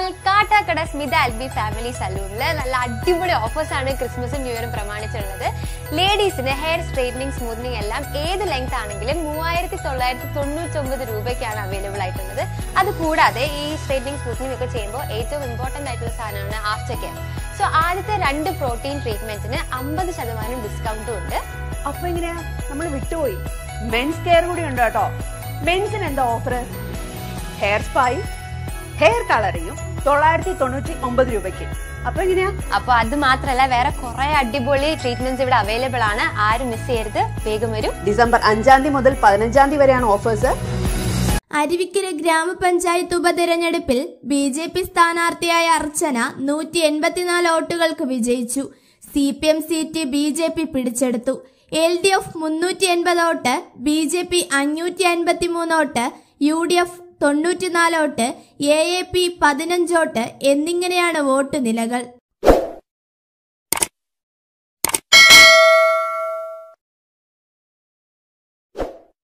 അപ്പോൾ Kattakada Smitha L B family സലൂണില് നല്ല അടിപൊളി ഓഫേഴ്സ് ആണ് ക്രിസ്മസും ന്യൂ ഇയറും പ്രമാണിച്ചുള്ളത് ലേഡീസിന് ഹെയർ സ്ട്രൈറ്റനിങ് സ്മൂത്തനിങ് എല്ലാം ഏത് ലെങ്ത് ആണെങ്കിലും മൂവായിരത്തി തൊള്ളായിരത്തി തൊണ്ണൂറ്റൊമ്പത് രൂപയ്ക്കാണ് അവൈലബിൾ ആയിട്ടുള്ളത് അത് കൂടാതെ ഈ സ്ട്രൈറ്റനിങ് സ്മൂത്തനിങ് ഒക്കെ ചെയ്യുമ്പോൾ ഏറ്റവും ഇമ്പോർട്ടന്റ് ആയിട്ടുള്ള സാധനമാണ് ആഫ്റ്റർ കെയർ സോ ആദ്യത്തെ രണ്ട് പ്രോട്ടീൻ ട്രീറ്റ്മെന്റിന് അമ്പത് ശതമാനം ഡിസ്കൗണ്ടും ഉണ്ട് അപ്പൊ എങ്ങനെയാ നമ്മൾ വിട്ടുപോയി മെൻസ് കെയർ കൂടി ഉണ്ട് കേട്ടോ മെൻസിന് എന്താ ഓഫർ ഹെയർ സ്പായും ഹെയർ കളറിങ്ങും തൊള്ളായിരത്തി തൊണ്ണൂറ്റി ഒമ്പത് രൂപയ്ക്ക് അപ്പൊ എങ്ങനെയാ അപ്പൊ അത് മാത്രമല്ല വേറെ കുറെ അടിപൊളി ട്രീറ്റ്മെന്റ്സ് ഇവിടെ അവൈലബിൾ ആണ് ആരും മിസ് ചെയ്യരുത് വേഗം വരും ഡിസംബർ അഞ്ചാം തീയതി മുതൽ പതിനഞ്ചാം തീയതി വരെയാണ് ഓഫേഴ്സ് അരുവിക്കര ഗ്രാമപഞ്ചായത്ത് ഉപതെരഞ്ഞെടുപ്പിൽ ബി ജെ പി സ്ഥാനാർത്ഥിയായ അർച്ചന നൂറ്റി എൺപത്തിനാല് വോട്ടുകൾക്ക് വിജയിച്ചു C P M seat B J P പിടിച്ചെടുത്തു എൽ ഡി എഫ് മുന്നൂറ്റി എൺപത് വോട്ട് ബി ജെ പി അഞ്ഞൂറ്റി അൻപത്തി മൂന്ന് വോട്ട് യു ഡി എഫ് തൊണ്ണൂറ്റിനാല് വോട്ട് എ എ പി പതിനഞ്ച് വോട്ട് എന്നിങ്ങനെയാണ് വോട്ട് നിലകൾ